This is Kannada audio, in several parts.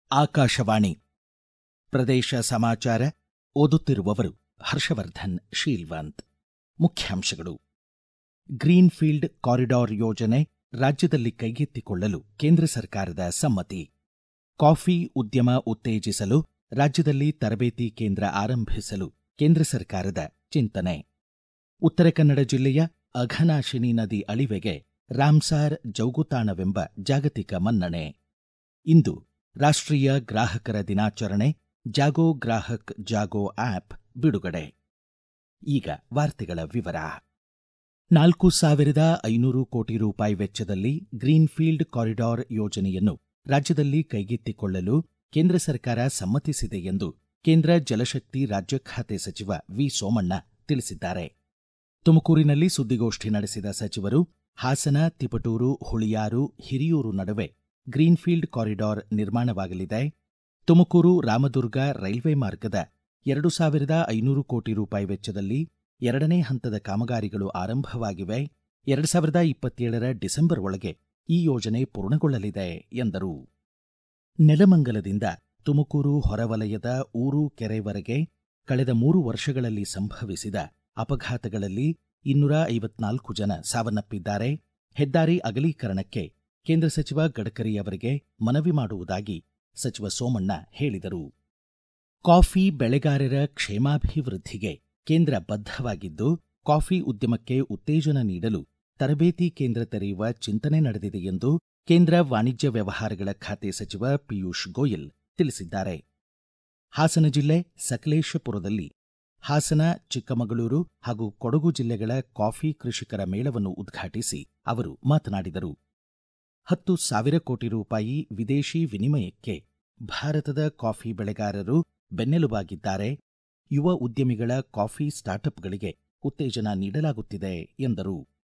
ಆಕಾಶವಾಣಿ ಪ್ರದೇಶ ಸಮಾಚಾರ ಓದುತ್ತಿರುವವರು ಹರ್ಷವರ್ಧನ್ ಶೀಲ್ವಂತ್ ಮುಖ್ಯಾಂಶಗಳು ಗ್ರೀನ್ಫೀಲ್ಡ್ ಕಾರಿಡಾರ್ ಯೋಜನೆ ರಾಜ್ಯದಲ್ಲಿ ಕೈಗೆತ್ತಿಕೊಳ್ಳಲು ಕೇಂದ್ರ ಸರ್ಕಾರದ ಸಮ್ಮತಿ ಕಾಫಿ ಉದ್ಯಮ ಉತ್ತೇಜಿಸಲು ರಾಜ್ಯದಲ್ಲಿ ತರಬೇತಿ ಕೇಂದ್ರ ಆರಂಭಿಸಲು ಕೇಂದ್ರ ಸರ್ಕಾರದ ಚಿಂತನೆ ಉತ್ತರ ಕನ್ನಡ ಜಿಲ್ಲೆಯ ಅಘನಾಶಿನಿ ನದಿ ಅಳಿವೆಗೆ ರಾಮ್ಸಾರ್ ಜೌಗುತಾಣವೆಂಬ ಜಾಗತಿಕ ಮನ್ನಣೆ ಇಂದು ರಾಷ್ಟ್ರೀಯ ಗ್ರಾಹಕರ ದಿನಾಚರಣೆ ಜಾಗೋ ಗ್ರಾಹಕ್ ಜಾಗೋ ಆಪ್ ಬಿಡುಗಡೆ ಈಗ ವಾರ್ತೆಗಳ ವಿವರ ನಾಲ್ಕು ಸಾವಿರದ ಐನೂರು ಕೋಟಿ ರೂಪಾಯಿ ವೆಚ್ಚದಲ್ಲಿ ಗ್ರೀನ್ಫೀಲ್ಡ್ ಕಾರಿಡಾರ್ ಯೋಜನೆಯನ್ನು ರಾಜ್ಯದಲ್ಲಿ ಕೈಗೆತ್ತಿಕೊಳ್ಳಲು ಕೇಂದ್ರ ಸರ್ಕಾರ ಸಮ್ಮತಿಸಿದೆ ಎಂದು ಕೇಂದ್ರ ಜಲಶಕ್ತಿ ರಾಜ್ಯ ಖಾತೆ ಸಚಿವ ವಿ ಸೋಮಣ್ಣ ತಿಳಿಸಿದ್ದಾರೆ ತುಮಕೂರಿನಲ್ಲಿ ಸುದ್ದಿಗೋಷ್ಠಿ ನಡೆಸಿದ ಸಚಿವರು ಹಾಸನ ತಿಪಟೂರು ಹುಳಿಯಾರು ಹಿರಿಯೂರು ನಡುವೆ ಗ್ರೀನ್ಫೀಲ್ಡ್ ಕಾರಿಡಾರ್ ನಿರ್ಮಾಣವಾಗಲಿದೆ ತುಮಕೂರು ರಾಮದುರ್ಗ ರೈಲ್ವೆ ಮಾರ್ಗದ ಎರಡು ಸಾವಿರದ ಐನೂರು ಕೋಟಿ ರೂಪಾಯಿ ವೆಚ್ಚದಲ್ಲಿ ಎರಡನೇ ಹಂತದ ಕಾಮಗಾರಿಗಳು ಆರಂಭವಾಗಿವೆ ಎರಡು ಸಾವಿರದ ಇಪ್ಪತ್ತೇಳರ ಡಿಸೆಂಬರ್ ಒಳಗೆ ಈ ಯೋಜನೆ ಪೂರ್ಣಗೊಳ್ಳಲಿದೆ ಎಂದರು ನೆಲಮಂಗಲದಿಂದ ತುಮಕೂರು ಹೊರವಲಯದ ಊರು ಕೆರೆವರೆಗೆ ಕಳೆದ ಮೂರು ವರ್ಷಗಳಲ್ಲಿ ಸಂಭವಿಸಿದ ಅಪಘಾತಗಳಲ್ಲಿ ಇನ್ನೂರ ಐವತ್ನಾಲ್ಕು ಜನ ಸಾವನ್ನಪ್ಪಿದ್ದಾರೆ ಹೆದ್ದಾರಿ ಅಗಲೀಕರಣಕ್ಕೆ ಕೇಂದ್ರ ಸಚಿವ ಗಡ್ಕರಿ ಅವರಿಗೆ ಮನವಿ ಮಾಡುವುದಾಗಿ ಸಚಿವ ಸೋಮಣ್ಣ ಹೇಳಿದರು ಕಾಫಿ ಬೆಳೆಗಾರರ ಕ್ಷೇಮಾಭಿವೃದ್ಧಿಗೆ ಕೇಂದ್ರ ಬದ್ಧವಾಗಿದ್ದು ಕಾಫಿ ಉದ್ಯಮಕ್ಕೆ ಉತ್ತೇಜನ ನೀಡಲು ತರಬೇತಿ ಕೇಂದ್ರ ತೆರೆಯುವ ಚಿಂತನೆ ನಡೆದಿದೆ ಎಂದು ಕೇಂದ್ರ ವಾಣಿಜ್ಯ ವ್ಯವಹಾರಗಳ ಖಾತೆ ಸಚಿವ ಪಿಯೂಷ್ ಗೋಯಲ್ ತಿಳಿಸಿದ್ದಾರೆ ಹಾಸನ ಜಿಲ್ಲೆ ಸಕಲೇಶಪುರದಲ್ಲಿ ಹಾಸನ ಚಿಕ್ಕಮಗಳೂರು ಹಾಗೂ ಕೊಡಗು ಜಿಲ್ಲೆಗಳ ಕಾಫಿ ಕೃಷಿಕರ ಮೇಳವನ್ನು ಉದ್ಘಾಟಿಸಿ ಅವರು ಮಾತನಾಡಿದರು ಹತ್ತು ಸಾವಿರ ಕೋಟಿ ರೂಪಾಯಿ ವಿದೇಶಿ ವಿನಿಮಯಕ್ಕೆ ಭಾರತದ ಕಾಫಿ ಬೆಳೆಗಾರರು ಬೆನ್ನೆಲುಬಾಗಿದ್ದಾರೆ ಯುವ ಉದ್ಯಮಿಗಳ ಕಾಫಿ ಸ್ಟಾರ್ಟ್ಅಪ್ಗಳಿಗೆ ಉತ್ತೇಜನ ನೀಡಲಾಗುತ್ತಿದೆ ಎಂದರು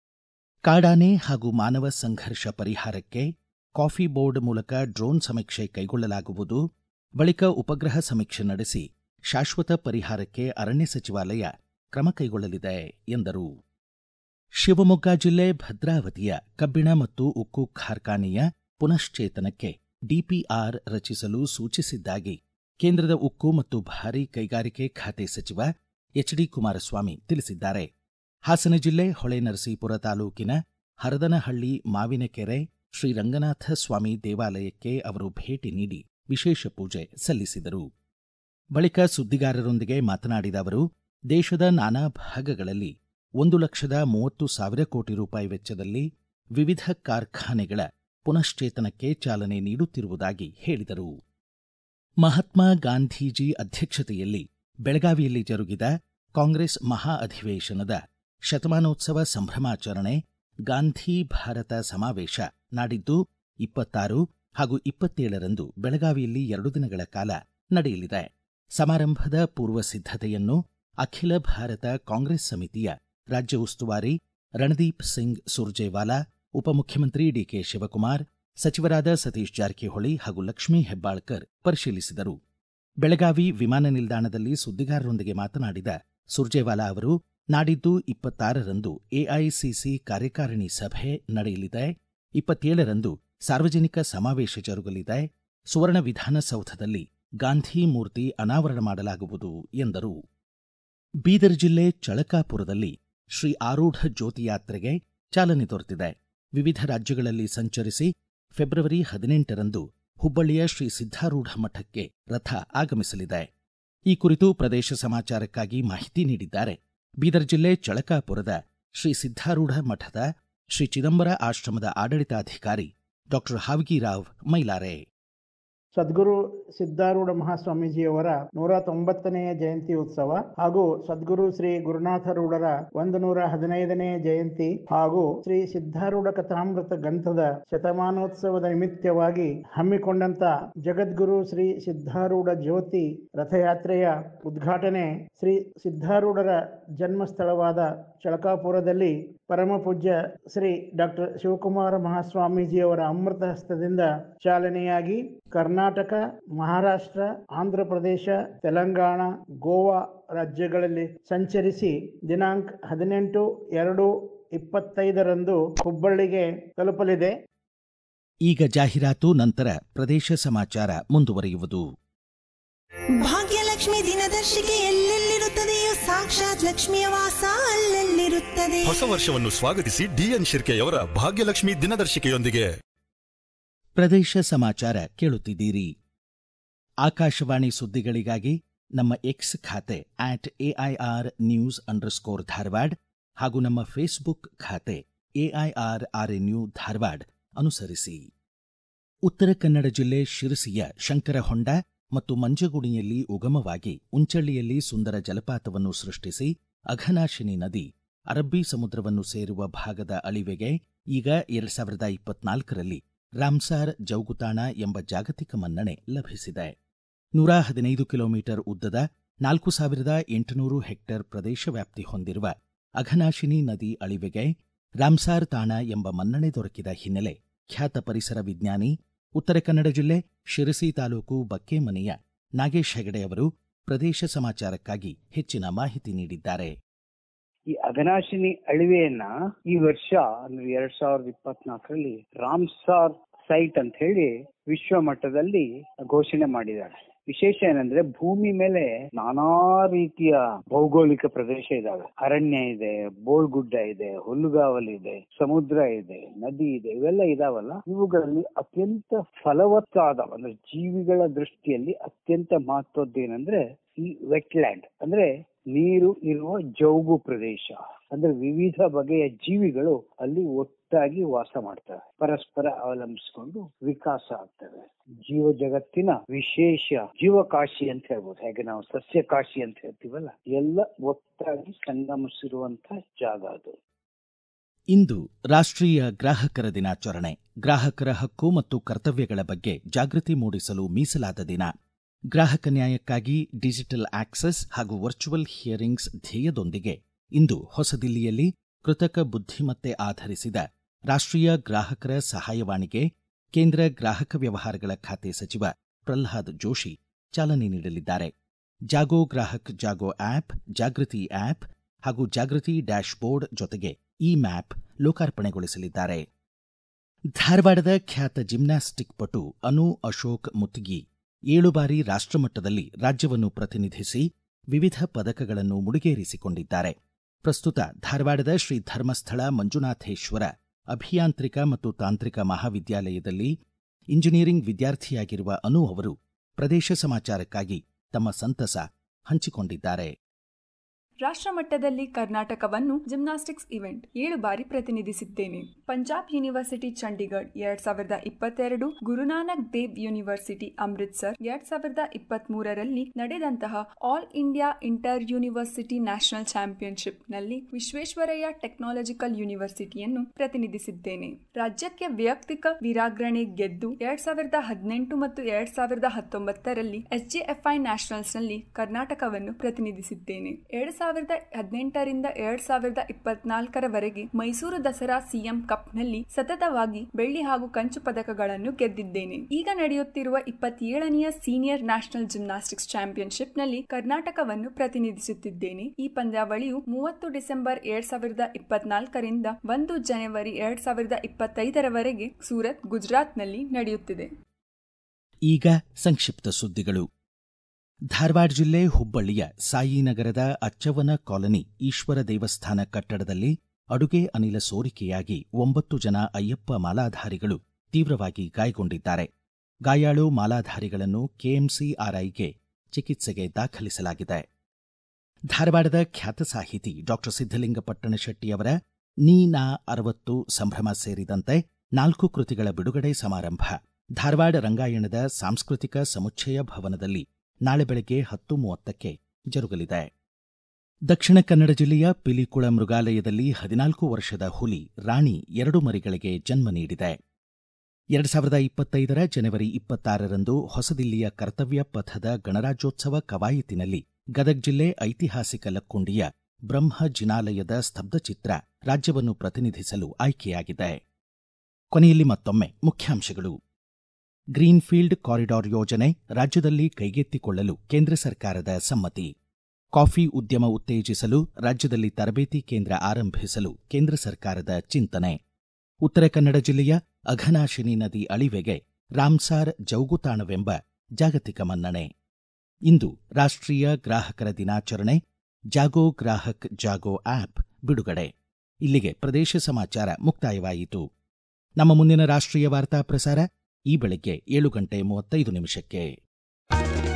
ಕಾಡಾನೆ ಹಾಗೂ ಮಾನವ ಸಂಘರ್ಷ ಪರಿಹಾರಕ್ಕೆ ಕಾಫಿ ಬೋರ್ಡ್ ಮೂಲಕ ಡ್ರೋನ್ ಸಮೀಕ್ಷೆ ಕೈಗೊಳ್ಳಲಾಗುವುದು ಬಳಿಕ ಉಪಗ್ರಹ ಸಮೀಕ್ಷೆ ನಡೆಸಿ ಶಾಶ್ವತ ಪರಿಹಾರಕ್ಕೆ ಅರಣ್ಯ ಸಚಿವಾಲಯ ಕ್ರಮ ಕೈಗೊಳ್ಳಲಿದೆ ಎಂದರು ಶಿವಮೊಗ್ಗ ಜಿಲ್ಲೆ ಭದ್ರಾವತಿಯ ಕಬ್ಬಿಣ ಮತ್ತು ಉಕ್ಕು ಕಾರ್ಖಾನೆಯ ಪುನಶ್ಚೇತನಕ್ಕೆ ಡಿಪಿಆರ್ ರಚಿಸಲು ಸೂಚಿಸಿದ್ದಾಗಿ ಕೇಂದ್ರದ ಉಕ್ಕು ಮತ್ತು ಭಾರೀ ಕೈಗಾರಿಕೆ ಖಾತೆ ಸಚಿವ ಎಚ್ಡಿ ಕುಮಾರಸ್ವಾಮಿ ತಿಳಿಸಿದ್ದಾರೆ ಹಾಸನ ಜಿಲ್ಲೆ ಹೊಳೆನರಸೀಪುರ ತಾಲೂಕಿನ ಹರದನಹಳ್ಳಿ ಮಾವಿನಕೆರೆ ಶ್ರೀ ರಂಗನಾಥ ಸ್ವಾಮಿ ದೇವಾಲಯಕ್ಕೆ ಅವರು ಭೇಟಿ ನೀಡಿ ವಿಶೇಷ ಪೂಜೆ ಸಲ್ಲಿಸಿದರು ಬಳಿಕ ಸುದ್ದಿಗಾರರೊಂದಿಗೆ ಮಾತನಾಡಿದ ಅವರು ದೇಶದ ನಾನಾ ಭಾಗಗಳಲ್ಲಿ ಒಂದು ಲಕ್ಷದ ಮೂವತ್ತು ಸಾವಿರ ಕೋಟಿ ರೂಪಾಯಿ ವೆಚ್ಚದಲ್ಲಿ ವಿವಿಧ ಕಾರ್ಖಾನೆಗಳ ಪುನಶ್ಚೇತನಕ್ಕೆ ಚಾಲನೆ ನೀಡುತ್ತಿರುವುದಾಗಿ ಹೇಳಿದರು ಮಹಾತ್ಮ ಗಾಂಧೀಜಿ ಅಧ್ಯಕ್ಷತೆಯಲ್ಲಿ ಬೆಳಗಾವಿಯಲ್ಲಿ ಜರುಗಿದ ಕಾಂಗ್ರೆಸ್ ಮಹಾ ಅಧಿವೇಶನದ ಶತಮಾನೋತ್ಸವ ಸಂಭ್ರಮಾಚರಣೆ ಗಾಂಧಿ ಭಾರತ ಸಮಾವೇಶ ನಾಡಿದ್ದು ಇಪ್ಪತ್ತಾರು ಹಾಗೂ ಇಪ್ಪತ್ತೇಳರಂದು ಬೆಳಗಾವಿಯಲ್ಲಿ ಎರಡು ದಿನಗಳ ಕಾಲ ನಡೆಯಲಿದೆ ಸಮಾರಂಭದ ಪೂರ್ವ ಸಿದ್ಧತೆಯನ್ನು ಅಖಿಲ ಭಾರತ ಕಾಂಗ್ರೆಸ್ ಸಮಿತಿಯ ರಾಜ್ಯ ಉಸ್ತುವಾರಿ ರಣದೀಪ್ ಸಿಂಗ್ ಸುರ್ಜೇವಾಲಾ ಉಪಮುಖ್ಯಮಂತ್ರಿ ಡಿಕೆ ಶಿವಕುಮಾರ್ ಸಚಿವರಾದ ಸತೀಶ್ ಜಾರಕಿಹೊಳಿ ಹಾಗೂ ಲಕ್ಷ್ಮೀ ಹೆಬ್ಬಾಳ್ಕರ್ ಪರಿಶೀಲಿಸಿದರು ಬೆಳಗಾವಿ ವಿಮಾನ ನಿಲ್ದಾಣದಲ್ಲಿ ಸುದ್ದಿಗಾರರೊಂದಿಗೆ ಮಾತನಾಡಿದ ಸುರ್ಜೇವಾಲಾ ಅವರು ನಾಡಿದ್ದು ಇಪ್ಪತ್ತಾರರಂದು ಎಐಸಿಸಿ ಕಾರ್ಯಕಾರಿಣಿ ಸಭೆ ನಡೆಯಲಿದೆ ಇಪ್ಪತ್ತೇಳರಂದು ಸಾರ್ವಜನಿಕ ಸಮಾವೇಶ ಜರುಗಲಿದೆ ಸುವರ್ಣ ವಿಧಾನಸೌಧದಲ್ಲಿ ಗಾಂಧಿ ಮೂರ್ತಿ ಅನಾವರಣ ಮಾಡಲಾಗುವುದು ಎಂದರು ಬೀದರ್ ಜಿಲ್ಲೆ ಚಳಕಾಪುರದಲ್ಲಿ ಶ್ರೀ ಆರೂಢ ಜ್ಯೋತಿ ಯಾತ್ರೆಗೆ ಚಾಲನೆ ದೊರೆತಿದೆ ವಿವಿಧ ರಾಜ್ಯಗಳಲ್ಲಿ ಸಂಚರಿಸಿ ಫೆಬ್ರವರಿ ಹದಿನೆಂಟರಂದು ಹುಬ್ಬಳ್ಳಿಯ ಶ್ರೀ ಸಿದ್ಧಾರೂಢ ಮಠಕ್ಕೆ ರಥ ಆಗಮಿಸಲಿದೆ ಈ ಕುರಿತು ಪ್ರದೇಶ ಸಮಾಚಾರಕ್ಕಾಗಿ ಮಾಹಿತಿ ನೀಡಿದ್ದಾರೆ ಬೀದರ್ ಜಿಲ್ಲೆ ಚಳಕಾಪುರದ ಶ್ರೀ ಸಿದ್ಧಾರೂಢ ಮಠದ ಶ್ರೀ ಚಿದಂಬರ ಆಶ್ರಮದ ಆಡಳಿತಾಧಿಕಾರಿ ಡಾಕ್ಟರ್ ಹಾವಗಿರಾವ್ ಮೈಲಾರೆ ಸದ್ಗುರು ಸಿದ್ಧಾರೂಢ ಮಹಾಸ್ವಾಮೀಜಿಯವರ ನೂರ ತೊಂಬತ್ತನೆಯ ಜಯಂತಿ ಉತ್ಸವ ಹಾಗೂ ಸದ್ಗುರು ಶ್ರೀ ಗುರುನಾಥರೂಢರ ಒಂದು ನೂರ ಹದಿನೈದನೇ ಜಯಂತಿ ಹಾಗೂ ಶ್ರೀ ಸಿದ್ಧಾರೂಢ ಕಥಾಮೃತ ಗ್ರಂಥದ ಶತಮಾನೋತ್ಸವದ ನಿಮಿತ್ತವಾಗಿ ಹಮ್ಮಿಕೊಂಡಂತ ಜಗದ್ಗುರು ಶ್ರೀ ಸಿದ್ಧಾರೂಢ ಜ್ಯೋತಿ ರಥಯಾತ್ರೆಯ ಉದ್ಘಾಟನೆ ಶ್ರೀ ಸಿದ್ಧಾರೂಢರ ಜನ್ಮಸ್ಥಳವಾದ ಚಳಕಾಪುರದಲ್ಲಿ ಪರಮ ಪೂಜ್ಯ ಶ್ರೀ ಡಾಕ್ಟರ್ ಶಿವಕುಮಾರ ಮಹಾಸ್ವಾಮೀಜಿಯವರ ಅಮೃತ ಹಸ್ತದಿಂದ ಚಾಲನೆಯಾಗಿ ಕರ್ನಾಟಕ ಮಹಾರಾಷ್ಟ್ರ ಆಂಧ್ರ ಪ್ರದೇಶ ತೆಲಂಗಾಣ ಗೋವಾ ರಾಜ್ಯಗಳಲ್ಲಿ ಸಂಚರಿಸಿ ದಿನಾಂಕ ಹದಿನೆಂಟು ಎರಡು ಇಪ್ಪತ್ತೈದರಂದು ಹುಬ್ಬಳ್ಳಿಗೆ ತಲುಪಲಿದೆ ಈಗ ಜಾಹೀರಾತು ನಂತರ ಪ್ರದೇಶ ಸಮಾಚಾರ ಮುಂದುವರಿಯುವುದು ಭಾಗ್ಯಲಕ್ಷ್ಮಿ ದಿನದರ್ಶಿಕೆ ಎಲ್ಲೆಲ್ಲಿರುತ್ತದೆಯೋ ಸಾಕ್ಷಾತ್ ಲಕ್ಷ್ಮಿಯ ವಾಸ ಅಲ್ಲಲ್ಲಿರುತ್ತದೆ ಹೊಸ ವರ್ಷವನ್ನು ಸ್ವಾಗತಿಸಿ ಡಿಎನ್ ಶಿರ್ಕೆಯವರ ಭಾಗ್ಯಲಕ್ಷ್ಮಿ ದಿನದರ್ಶಿಕೆಯೊಂದಿಗೆ ಪ್ರದೇಶ ಸಮಾಚಾರ ಕೇಳುತ್ತಿದ್ದೀರಿ ಆಕಾಶವಾಣಿ ಸುದ್ದಿಗಳಿಗಾಗಿ ನಮ್ಮ ಎಕ್ಸ್ ಖಾತೆ at AIR news underscore Dharwad ಹಾಗೂ ನಮ್ಮ ಫೇಸ್ಬುಕ್ ಖಾತೆ ಎಐಆರ್ ಆರ್ಎನ್ಯು ಧಾರವಾಡ ಅನುಸರಿಸಿ ಉತ್ತರ ಕನ್ನಡ ಜಿಲ್ಲೆ ಶಿರಸಿಯ ಶಂಕರಹೊಂಡ ಮತ್ತು ಮಂಜಗುಣಿಯಲ್ಲಿ ಉಗಮವಾಗಿ ಉಂಚಳ್ಳಿಯಲ್ಲಿ ಸುಂದರ ಜಲಪಾತವನ್ನು ಸೃಷ್ಟಿಸಿ ಅಘನಾಶಿನಿ ನದಿ ಅರಬ್ಬಿ ಸಮುದ್ರವನ್ನು ಸೇರುವ ಭಾಗದ ಅಳಿವೆಗೆ ಈಗ ಎರಡ್ ಸಾವಿರದ ಇಪ್ಪತ್ನಾಲ್ಕರಲ್ಲಿ ರಾಮ್ಸಾರ್ ಜೌಗುತಾಣ ಎಂಬ ಜಾಗತಿಕ ಮನ್ನಣೆ ಲಭಿಸಿದೆ ನೂರ ಹದಿನೈದು ಕಿಲೋಮೀಟರ್ ಉದ್ದದ ನಾಲ್ಕು ಸಾವಿರದ ಎಂಟುನೂರು ಹೆಕ್ಟೇರ್ ಪ್ರದೇಶ ವ್ಯಾಪ್ತಿ ಹೊಂದಿರುವ ಅಘನಾಶಿನಿ ನದಿ ಅಳಿವೆಗೆ ರಾಮ್ಸಾರ್ ತಾಣ ಎಂಬ ಮನ್ನಣೆ ದೊರಕಿದ ಹಿನ್ನೆಲೆ ಖ್ಯಾತ ಪರಿಸರ ವಿಜ್ಞಾನಿ ಉತ್ತರ ಕನ್ನಡ ಜಿಲ್ಲೆ ಶಿರಸಿ ತಾಲೂಕು ಬಕ್ಕೇಮನೆಯ ನಾಗೇಶ್ ಹೆಗಡೆ ಅವರು ಪ್ರದೇಶ ಸಮಾಚಾರಕ್ಕಾಗಿ ಹೆಚ್ಚಿನ ಮಾಹಿತಿ ನೀಡಿದ್ದಾರೆ ಈ ಅಘನಾಶಿನಿ ಅಳಿವೆಯನ್ನ ಈ ವರ್ಷ ಅಂದ್ರೆ ಎರಡ್ ಸಾವಿರದ ಇಪ್ಪತ್ನಾಲ್ಕರಲ್ಲಿ ರಾಮ್ಸಾರ್ ಸೈಟ್ ಅಂತ ಹೇಳಿ ವಿಶ್ವ ಮಟ್ಟದಲ್ಲಿ ಘೋಷಣೆ ಮಾಡಿದ್ದಾರೆ ವಿಶೇಷ ಏನಂದ್ರೆ ಭೂಮಿ ಮೇಲೆ ನಾನಾ ರೀತಿಯ ಭೌಗೋಳಿಕ ಪ್ರದೇಶ ಇದಾವೆ ಅರಣ್ಯ ಇದೆ ಬೋಳ್ಗುಡ್ಡ ಇದೆ ಹುಲ್ಲುಗಾವಲು ಇದೆ ಸಮುದ್ರ ಇದೆ ನದಿ ಇದೆ ಇವೆಲ್ಲ ಇದಾವಲ್ಲ ಇವುಗಳಲ್ಲಿ ಅತ್ಯಂತ ಫಲವತ್ತಾದ ಅಂದ್ರೆ ಜೀವಿಗಳ ದೃಷ್ಟಿಯಲ್ಲಿ ಅತ್ಯಂತ ಮಹತ್ವದ್ದು ಏನಂದ್ರೆ ಈ ವೆಟ್ಲ್ಯಾಂಡ್ ಅಂದ್ರೆ ನೀರು ಇರುವ ಜೌಗು ಪ್ರದೇಶ ಅಂದ್ರೆ ವಿವಿಧ ಬಗೆಯ ಜೀವಿಗಳು ಅಲ್ಲಿ ಒಟ್ಟಾಗಿ ವಾಸ ಮಾಡ್ತವೆ ಪರಸ್ಪರ ಅವಲಂಬಿಸಿಕೊಂಡು ವಿಕಾಸ ಆಗ್ತವೆ ಜೀವ ಜಗತ್ತಿನ ವಿಶೇಷ ಜೀವಕಾಶಿ ಅಂತ ಹೇಳ್ಬೋದು ಹೇಗೆ ನಾವು ಸಸ್ಯಕಾಶಿ ಅಂತ ಹೇಳ್ತೀವಲ್ಲ ಎಲ್ಲ ಒಟ್ಟಾಗಿ ಸಂಗಮಿಸಿರುವಂತ ಜಾಗ ಅದು ಇಂದು ರಾಷ್ಟ್ರೀಯ ಗ್ರಾಹಕರ ದಿನಾಚರಣೆ ಗ್ರಾಹಕರ ಹಕ್ಕು ಮತ್ತು ಕರ್ತವ್ಯಗಳ ಬಗ್ಗೆ ಜಾಗೃತಿ ಮೂಡಿಸಲು ಮೀಸಲಾದ ದಿನ ಗ್ರಾಹಕ ನ್ಯಾಯಕ್ಕಾಗಿ ಡಿಜಿಟಲ್ ಆಕ್ಸೆಸ್ ಹಾಗೂ ವರ್ಚುವಲ್ ಹಿಯರಿಂಗ್ಸ್ ಧ್ಯೇಯದೊಂದಿಗೆ ಇಂದು ಹೊಸದಿಲ್ಲಿಯಲ್ಲಿ ಕೃತಕ ಬುದ್ಧಿಮತ್ತೆ ಆಧರಿಸಿದ ರಾಷ್ಟ್ರೀಯ ಗ್ರಾಹಕರ ಸಹಾಯವಾಣಿಗೆ ಕೇಂದ್ರ ಗ್ರಾಹಕ ವ್ಯವಹಾರಗಳ ಖಾತೆ ಸಚಿವ ಪ್ರಲ್ಹಾದ್ ಜೋಶಿ ಚಾಲನೆ ನೀಡಲಿದ್ದಾರೆ ಜಾಗೋ ಗ್ರಾಹಕ್ ಜಾಗೋ ಆಪ್ ಜಾಗೃತಿ ಆಪ್ ಹಾಗೂ ಜಾಗೃತಿ ಡ್ಯಾಶ್ ಬೋರ್ಡ್ ಜೊತೆಗೆ ಈ ಮ್ಯಾಪ್ ಲೋಕಾರ್ಪಣೆಗೊಳಿಸಲಿದ್ದಾರೆ ಧಾರವಾಡದ ಖ್ಯಾತ ಜಿಮ್ನಾಸ್ಟಿಕ್ ಪಟು ಅನು ಅಶೋಕ್ ಮುತ್ಗಿ ಏಳು ಬಾರಿ ರಾಷ್ಟ್ರಮಟ್ಟದಲ್ಲಿ ರಾಜ್ಯವನ್ನು ಪ್ರತಿನಿಧಿಸಿ ವಿವಿಧ ಪದಕಗಳನ್ನು ಮುಡಿಗೇರಿಸಿಕೊಂಡಿದ್ದಾರೆ ಪ್ರಸ್ತುತ ಧಾರವಾಡದ ಶ್ರೀ ಧರ್ಮಸ್ಥಳ ಮಂಜುನಾಥೇಶ್ವರ ಅಭಿಯಾಂತ್ರಿಕ ಮತ್ತು ತಾಂತ್ರಿಕ ಮಹಾವಿದ್ಯಾಲಯದಲ್ಲಿ ಇಂಜಿನಿಯರಿಂಗ್ ವಿದ್ಯಾರ್ಥಿಯಾಗಿರುವ ಅನು ಅವರು ಪ್ರದೇಶ ಸಮಾಚಾರಕ್ಕಾಗಿ ತಮ್ಮ ಸಂತಸ ಹಂಚಿಕೊಂಡಿದ್ದಾರೆ ರಾಷ್ಟ್ರಮಟ್ಟದಲ್ಲಿ ಕರ್ನಾಟಕವನ್ನು ಜಿಮ್ನಾಸ್ಟಿಕ್ಸ್ ಇವೆಂಟ್ ಏಳು ಬಾರಿ ಪ್ರತಿನಿಧಿಸಿದ್ದೇನೆ ಪಂಜಾಬ್ ಯೂನಿವರ್ಸಿಟಿ ಚಂಡೀಗಢ ಎರಡ್ ಸಾವಿರದ ಇಪ್ಪತ್ತೆರಡು ಗುರುನಾನಕ್ ದೇವ್ ಯೂನಿವರ್ಸಿಟಿ ಅಮೃತ್ಸರ್ ಎರಡ್ ಸಾವಿರದ ಇಪ್ಪತ್ತ್ ಮೂರರಲ್ಲಿ ನಡೆದಂತಹ all India inter university national championship ನಲ್ಲಿ ವಿಶ್ವೇಶ್ವರಯ್ಯ ಟೆಕ್ನಾಲಜಿಕಲ್ ಯೂನಿವರ್ಸಿಟಿಯನ್ನು ಪ್ರತಿನಿಧಿಸಿದ್ದೇನೆ ರಾಜ್ಯಕ್ಕೆ ವೈಯಕ್ತಿಕ ವೀರಾಗ್ರಣೆ ಗೆದ್ದು ಎರಡ್ ಸಾವಿರದ ಹದಿನೆಂಟು ಮತ್ತು ಎರಡ್ ಸಾವಿರದ ಹತ್ತೊಂಬತ್ತರಲ್ಲಿ ಎಸ್ಜೆಎಫ್ಐ ನ್ಯಾಷನಲ್ಸ್ ನಲ್ಲಿ ಕರ್ನಾಟಕವನ್ನು ಪ್ರತಿನಿಧಿಸಿದ್ದೇನೆ ಎರಡ್ ಸಾವಿರದ ಹದಿನೆಂಟರಿಂದ ಎರಡ್ ಸಾವಿರದ ಇಪ್ಪತ್ನಾಲ್ಕರವರೆಗೆ ಮೈಸೂರು ದಸರಾ ಸಿಎಂ ಕಪ್ನಲ್ಲಿ ಸತತವಾಗಿ ಬೆಳ್ಳಿ ಹಾಗೂ ಕಂಚು ಪದಕಗಳನ್ನು ಗೆದ್ದಿದ್ದೇನೆ ಈಗ ನಡೆಯುತ್ತಿರುವ ಇಪ್ಪತ್ತೇಳನೆಯ ಸೀನಿಯರ್ ನ್ಯಾಷನಲ್ ಜಿಮ್ನಾಸ್ಟಿಕ್ಸ್ ಚಾಂಪಿಯನ್ಶಿಪ್ನಲ್ಲಿ ಕರ್ನಾಟಕವನ್ನು ಪ್ರತಿನಿಧಿಸುತ್ತಿದ್ದೇನೆ ಈ ಪಂದ್ಯಾವಳಿಯು ಮೂವತ್ತು ಡಿಸೆಂಬರ್ ಎರಡ್ ಸಾವಿರದ ಇಪ್ಪತ್ನಾಲ್ಕರಿಂದ ಒಂದು ಜನವರಿ ಎರಡ್ ಸಾವಿರದ ಇಪ್ಪತ್ತೈದರವರೆಗೆ ಸೂರತ್ ಗುಜರಾತ್ನಲ್ಲಿ ನಡೆಯುತ್ತಿದೆ ಈಗ ಸಂಕ್ಷಿಪ್ತ ಸುದ್ದಿಗಳು ಧಾರವಾಡ ಜಿಲ್ಲೆ ಹುಬ್ಬಳ್ಳಿಯ ಸಾಯಿನಗರದ ಅಚ್ಚವನ ಕಾಲನಿ ಈಶ್ವರ ದೇವಸ್ಥಾನ ಕಟ್ಟಡದಲ್ಲಿ ಅಡುಗೆ ಅನಿಲ ಸೋರಿಕೆಯಾಗಿ ಒಂಬತ್ತು ಜನ ಅಯ್ಯಪ್ಪ ಮಾಲಾಧಾರಿಗಳು ತೀವ್ರವಾಗಿ ಗಾಯಗೊಂಡಿದ್ದಾರೆ ಗಾಯಾಳು ಮಾಲಾಧಾರಿಗಳನ್ನು ಕೆಎಂಸಿ ಆರ್ಐಗೆ ಚಿಕಿತ್ಸೆಗೆ ದಾಖಲಿಸಲಾಗಿದೆ ಧಾರವಾಡದ ಖ್ಯಾತ ಸಾಹಿತಿ ಡಾಕ್ಟರ್ ಸಿದ್ದಲಿಂಗ ಪಟ್ಟಣಶೆಟ್ಟಿಯವರ ನೀ ನಾ ಅರವತ್ತು ಸಂಭ್ರಮ ಸೇರಿದಂತೆ ನಾಲ್ಕು ಕೃತಿಗಳ ಬಿಡುಗಡೆ ಸಮಾರಂಭ ಧಾರವಾಡ ರಂಗಾಯಣದ ಸಾಂಸ್ಕೃತಿಕ ಸಮುಚ್ಚಯ ಭವನದಲ್ಲಿ ನಾಳೆ ಬೆಳಗ್ಗೆ ಹತ್ತು ಮೂವತ್ತಕ್ಕೆ ಜರುಗಲಿದೆ ದಕ್ಷಿಣ ಕನ್ನಡ ಜಿಲ್ಲೆಯ ಪಿಲಿಕುಳ ಮೃಗಾಲಯದಲ್ಲಿ ಹದಿನಾಲ್ಕು ವರ್ಷದ ಹುಲಿ ರಾಣಿ ಎರಡು ಮರಿಗಳಿಗೆ ಜನ್ಮ ನೀಡಿದೆ ಎರಡು ಸಾವಿರದ ಇಪ್ಪತ್ತೈದರ ಜನವರಿ ಇಪ್ಪತ್ತಾರರಂದು ಹೊಸದಿಲ್ಲಿಯ ಕರ್ತವ್ಯ ಪಥದ ಗಣರಾಜ್ಯೋತ್ಸವ ಕವಾಯತಿನಲ್ಲಿ ಗದಗ ಜಿಲ್ಲೆ ಐತಿಹಾಸಿಕ ಲಕ್ಕುಂಡಿಯ ಬ್ರಹ್ಮ ಜಿನಾಲಯದ ಸ್ತಬ್ಧಚಿತ್ರ ರಾಜ್ಯವನ್ನು ಪ್ರತಿನಿಧಿಸಲು ಆಯ್ಕೆಯಾಗಿದೆ ಕೊನೆಯಲ್ಲಿ ಮತ್ತೊಮ್ಮೆ ಮುಖ್ಯಾಂಶಗಳು ಗ್ರೀನ್ಫೀಲ್ಡ್ ಕಾರಿಡಾರ್ ಯೋಜನೆ ರಾಜ್ಯದಲ್ಲಿ ಕೈಗೆತ್ತಿಕೊಳ್ಳಲು ಕೇಂದ್ರ ಸರ್ಕಾರದ ಸಮ್ಮತಿ ಕಾಫಿ ಉದ್ಯಮ ಉತ್ತೇಜಿಸಲು ರಾಜ್ಯದಲ್ಲಿ ತರಬೇತಿ ಕೇಂದ್ರ ಆರಂಭಿಸಲು ಕೇಂದ್ರ ಸರ್ಕಾರದ ಚಿಂತನೆ ಉತ್ತರ ಕನ್ನಡ ಜಿಲ್ಲೆಯ ಅಘನಾಶಿನಿ ನದಿ ಅಳಿವೆಗೆ ರಾಮ್ಸಾರ್ ಜೌಗುತಾಣವೆಂಬ ಜಾಗತಿಕ ಮನ್ನಣೆ ಇಂದು ರಾಷ್ಟ್ರೀಯ ಗ್ರಾಹಕರ ದಿನಾಚರಣೆ ಜಾಗೋ ಗ್ರಾಹಕ್ ಜಾಗೋ ಆಪ್ ಬಿಡುಗಡೆ ಇಲ್ಲಿಗೆ ಪ್ರದೇಶ ಸಮಾಚಾರ ಮುಕ್ತಾಯವಾಯಿತು ನಮ್ಮ ಮುಂದಿನ ರಾಷ್ಟ್ರೀಯ ವಾರ್ತಾ ಪ್ರಸಾರ ಈ ಬೆಳಗ್ಗೆ ಏಳು ಗಂಟೆ ಮೂವತ್ತೈದು ನಿಮಿಷಕ್ಕೆ